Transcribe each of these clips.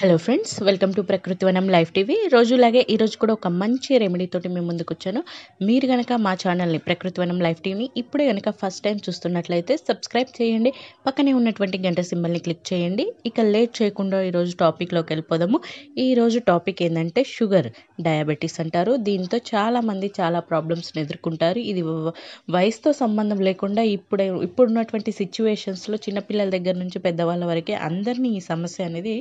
hello friends welcome to ప్రకృతి వనం live TV రోజులాగే ఈరోజు కూడా ఒక మంచి రెమెడీ తోటి మేము ముందుకు వచ్చాను మీరు కనుక మా ఛానల్ని ప్రకృతి వనం లైవ్ టీవీని ఇప్పుడే కనుక ఫస్ట్ టైం చూస్తున్నట్లయితే సబ్స్క్రైబ్ చేయండి పక్కనే ఉన్నటువంటి గంట సింబల్ని క్లిక్ చేయండి ఇక లేట్ చేయకుండా ఈరోజు టాపిక్లోకి వెళ్ళిపోదాము ఈరోజు టాపిక్ ఏంటంటే షుగర్ డయాబెటీస్ అంటారు దీంతో చాలామంది చాలా ప్రాబ్లమ్స్ని ఎదుర్కొంటారు ఇది వ- వయసుతో సంబంధం లేకుండా ఇప్పుడే ఇప్పుడున్నటువంటి సిచ్యువేషన్స్లో చిన్నపిల్లల దగ్గర నుంచి పెద్దవాళ్ళ వరకే అందరినీ ఈ సమస్య అనేది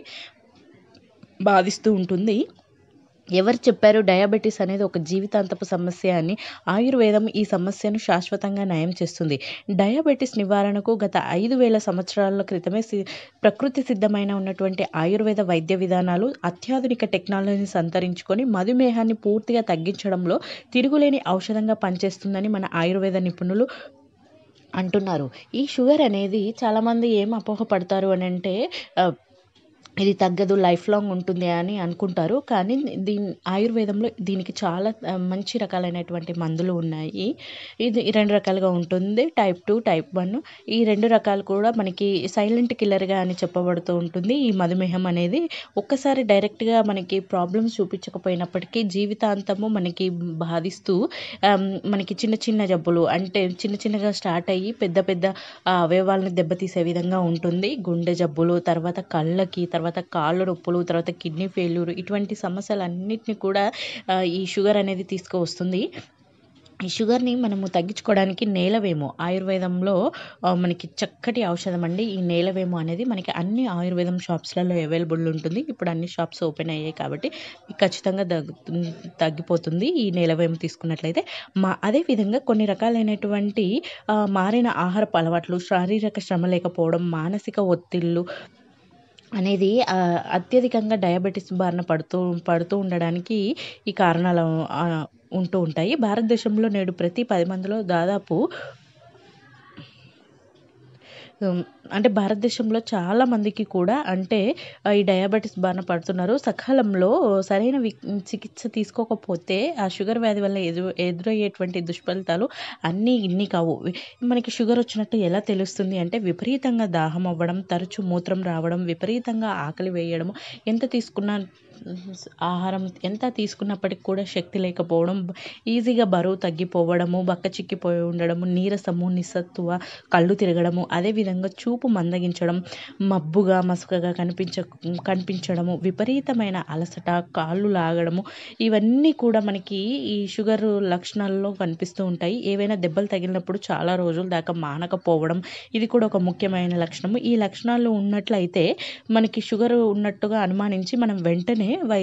బాధిస్తూ ఉంటుంది ఎవరు చెప్పారు డయాబెటీస్ అనేది ఒక జీవితాంతపు సమస్య అని ఆయుర్వేదం ఈ సమస్యను శాశ్వతంగా నయం చేస్తుంది డయాబెటీస్ నివారణకు గత ఐదు వేల సంవత్సరాల క్రితమే సి- ప్రకృతి సిద్ధమైన ఉన్నటువంటి ఆయుర్వేద వైద్య విధానాలు అత్యాధునిక టెక్నాలజీని సంతరించుకొని మధుమేహాన్ని పూర్తిగా తగ్గించడంలో తిరుగులేని ఔషధంగా పనిచేస్తుందని మన ఆయుర్వేద నిపుణులు అంటున్నారు ఈ షుగర్ అనేది చాలామంది ఏం అపోహపడతారు అని అంటే ఆ, ఇది తగ్గదు లైఫ్ లాంగ్ ఉంటుంది అని అనుకుంటారు కానీ దీని ఆయుర్వేదంలో దీనికి చాలా ఆ, మంచి రకాలైనటువంటి మందులు ఉన్నాయి ఇది ఈ రెండు రకాలుగా ఉంటుంది టైప్ టూ టైప్ వన్ ఈ రెండు రకాలు కూడా మనకి సైలెంట్ కిల్లర్గా అని చెప్పబడుతూ ఉంటుంది ఈ మధుమేహం అనేది ఒక్కసారి డైరెక్ట్గా మనకి ప్రాబ్లమ్స్ చూపించకపోయినప్పటికీ జీవితాంతము మనకి బాధిస్తూ ఆమ్, మనకి చిన్న చిన్న జబ్బులు అంటే చిన్న చిన్నగా స్టార్ట్ అయ్యి పెద్ద పెద్ద ఆ, అవయవాలను దెబ్బతీసే విధంగా ఉంటుంది గుండె జబ్బులు తర్వాత కళ్ళకి తర్వాత కాళ్ళ నొప్పులు తర్వాత కిడ్నీ ఫెయిల్యూర్ ఇటువంటి సమస్యలన్నిటిని కూడా ఆ, ఈ షుగర్ అనేది తీసుకువస్తుంది ఈ షుగర్ని మనము తగ్గించుకోవడానికి నేలవేము ఆయుర్వేదంలో ఆ, మనకి చక్కటి ఔషధం అండి ఈ నేలవేము అనేది మనకి అన్ని ఆయుర్వేదం షాప్స్లలో అవైలబుల్ ఉంటుంది ఇప్పుడు అన్ని షాప్స్ ఓపెన్ అయ్యాయి కాబట్టి మీకు ఖచ్చితంగా దగ్గు తగ్గిపోతుంది ఈ నేలవేము తీసుకున్నట్లయితే మా అదేవిధంగా కొన్ని రకాలైనటువంటి ఆ, మారిన ఆహారపు అలవాట్లు శారీరక శ్రమ లేకపోవడం మానసిక ఒత్తిళ్ళు అనేది ఆ, అత్యధికంగా డయాబెటీస్ బారిన పడుతూ పడుతూ ఉండడానికి ఈ కారణాలు ఆ, ఉంటూ ఉంటాయి భారతదేశంలో నేడు ప్రతి పది మందిలో దాదాపు ఉమ్, అంటే భారతదేశంలో చాలా మందికి కూడా అంటే ఆ, ఈ డయాబెటీస్ బారిన పడుతున్నారు సకాలంలో సరైన వి- చికిత్స తీసుకోకపోతే ఆ షుగర్ వ్యాధి వల్ల ఎదురు ఎదురయ్యేటువంటి దుష్ఫలితాలు అన్నీ ఇన్ని కావు వి- మనకి షుగర్ వచ్చినట్టు ఎలా తెలుస్తుంది అంటే విపరీతంగా దాహం అవ్వడం తరచు మూత్రం రావడం విపరీతంగా ఆకలి వేయడం ఎంత తీసుకున్నా ఆహారం ఎంత తీసుకున్నప్పటికి కూడా శక్తి లేకపోవడం ఈజీగా బరువు తగ్గిపోవడము బక్క చిక్కిపోయి ఉండడము నీరసము నిస్సత్తువ కళ్ళు తిరగడము అదేవిధంగా చూపు మందగించడం మబ్బుగా మసకగా కనిపించ కనిపించడము విపరీతమైన అలసట కాళ్ళు లాగడము ఇవన్నీ కూడా మనకి ఈ షుగర్ లక్షణాల్లో కనిపిస్తూ ఉంటాయి ఏవైనా దెబ్బలు తగిలినప్పుడు చాలా రోజుల దాకా మానకపోవడం ఇది కూడా ఒక ముఖ్యమైన లక్షణము ఈ లక్షణాలు ఉన్నట్లయితే మనకి షుగర్ ఉన్నట్టుగా అనుమానించి మనం వెంటనే వై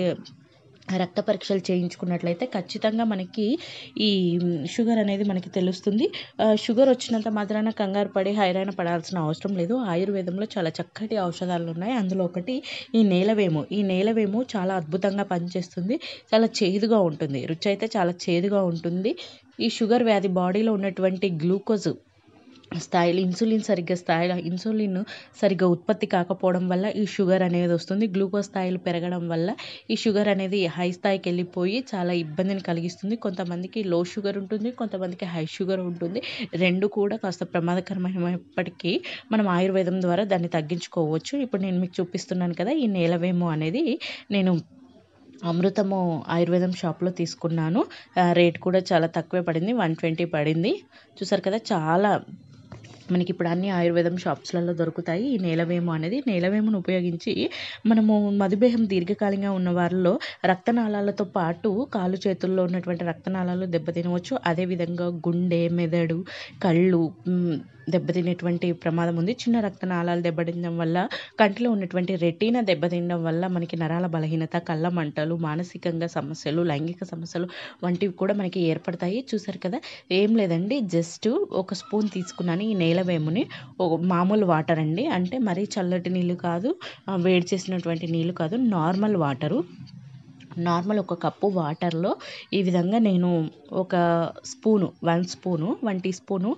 రక్త పరీక్షలు చేయించుకున్నట్లయితే ఖచ్చితంగా మనకి ఈ షుగర్ అనేది మనకి తెలుస్తుంది ఆ, షుగర్ వచ్చినంత మాత్రాన కంగారు పడి హైరాణ పడాల్సిన అవసరం లేదు ఆయుర్వేదంలో చాలా చక్కటి ఔషధాలు ఉన్నాయి అందులో ఒకటి ఈ నేలవేము ఈ నేలవేము చాలా అద్భుతంగా పనిచేస్తుంది చాలా చేదుగా ఉంటుంది రుచి అయితే చాలా చేదుగా ఉంటుంది ఈ షుగర్ వ్యాధి బాడీలో ఉన్నటువంటి గ్లూకోజ్ స్థాయిలు ఇన్సులిన్ సరిగ్గా స్థాయిలో ఇన్సులిన్ సరిగ్గా ఉత్పత్తి కాకపోవడం వల్ల ఈ షుగర్ అనేది వస్తుంది గ్లూకోజ్ స్థాయిలు పెరగడం వల్ల ఈ షుగర్ అనేది హై స్థాయికి వెళ్ళిపోయి చాలా ఇబ్బందిని కలిగిస్తుంది కొంతమందికి లో షుగర్ ఉంటుంది కొంతమందికి హై షుగర్ ఉంటుంది రెండు కూడా కాస్త ప్రమాదకరమైనప్పటికీ మనం ఆయుర్వేదం ద్వారా దాన్ని తగ్గించుకోవచ్చు ఇప్పుడు నేను మీకు చూపిస్తున్నాను కదా ఈ నేలవేము అనేది నేను అమృతము ఆయుర్వేదం షాప్లో తీసుకున్నాను ఆ, రేట్ కూడా చాలా తక్కువే పడింది వన్ ట్వంటీ పడింది చూసారు కదా చాలా మనకి ఇప్పుడు అన్ని ఆయుర్వేదం షాప్స్లలో దొరుకుతాయి ఈ నేలవేము అనేది నేలవేమును ఉపయోగించి మనము మధుమేహం దీర్ఘకాలికంగా ఉన్న వారిలో రక్తనాళాలతో పాటు కాలు చేతుల్లో ఉన్నటువంటి రక్తనాళాలు దెబ్బతినవచ్చు అదేవిధంగా గుండె మెదడు కళ్ళు మ్, దెబ్బతినేటువంటి ప్రమాదం ఉంది చిన్న రక్తనాళాలు దెబ్బతినడం వల్ల కంటిలో ఉన్నటువంటి రెటీనా దెబ్బతినడం వల్ల మనకి నరాల బలహీనత కళ్ళ మంటలు మానసికంగా సమస్యలు లైంగిక సమస్యలు వంటివి కూడా మనకి ఏర్పడతాయి చూసారు కదా ఏం లేదండి జస్ట్ ఒక స్పూన్ తీసుకున్నాను ఈ నేలవేముని ఒక మామూలు వాటర్ అండి అంటే మరీ చల్లటి నీళ్ళు కాదు ఆ, వేడి చేసినటువంటి నీళ్ళు కాదు నార్మల్ వాటరు నార్మల్ ఒక కప్పు వాటర్లో ఈ విధంగా నేను ఒక spoon one spoon one teaspoon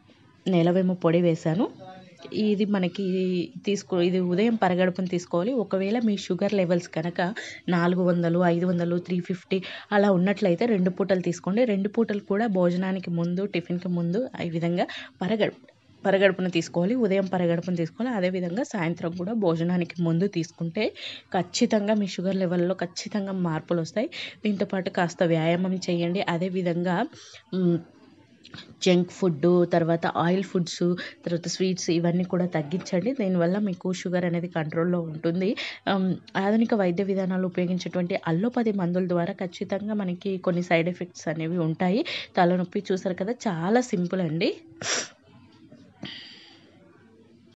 నేలవేమ పొడి వేశాను ఇది మనకి తీసుకో ఇది ఉదయం పరగడుపున తీసుకోవాలి ఒకవేళ మీ షుగర్ లెవెల్స్ కనుక నాలుగు వందలు ఐదు వందలు త్రీ ఫిఫ్టీ అలా ఉన్నట్లయితే రెండు పూటలు తీసుకోండి రెండు పూటలు కూడా భోజనానికి ముందు టిఫిన్కి ముందు ఈ విధంగా పరగ పరగడుపున తీసుకోవాలి ఉదయం పరగడుపున తీసుకోవాలి అదేవిధంగా సాయంత్రం కూడా భోజనానికి ముందు తీసుకుంటే ఖచ్చితంగా మీ షుగర్ లెవెల్లో ఖచ్చితంగా మార్పులు వస్తాయి దీంతోపాటు కాస్త వ్యాయామం చేయండి అదేవిధంగా మ్, జంక్ ఫుడ్ తర్వాత ఆయిల్ ఫుడ్స్ తర్వాత స్వీట్స్ ఇవన్నీ కూడా తగ్గించండి దీనివల్ల మీకు షుగర్ అనేది కంట్రోల్లో ఉంటుంది ఆమ్, ఆధునిక వైద్య విధానాలు ఉపయోగించేటువంటి అల్లోపతి మందుల ద్వారా ఖచ్చితంగా మనకి కొన్ని సైడ్ ఎఫెక్ట్స్ అనేవి ఉంటాయి తలనొప్పి చూసారు కదా చాలా సింపుల్ అండి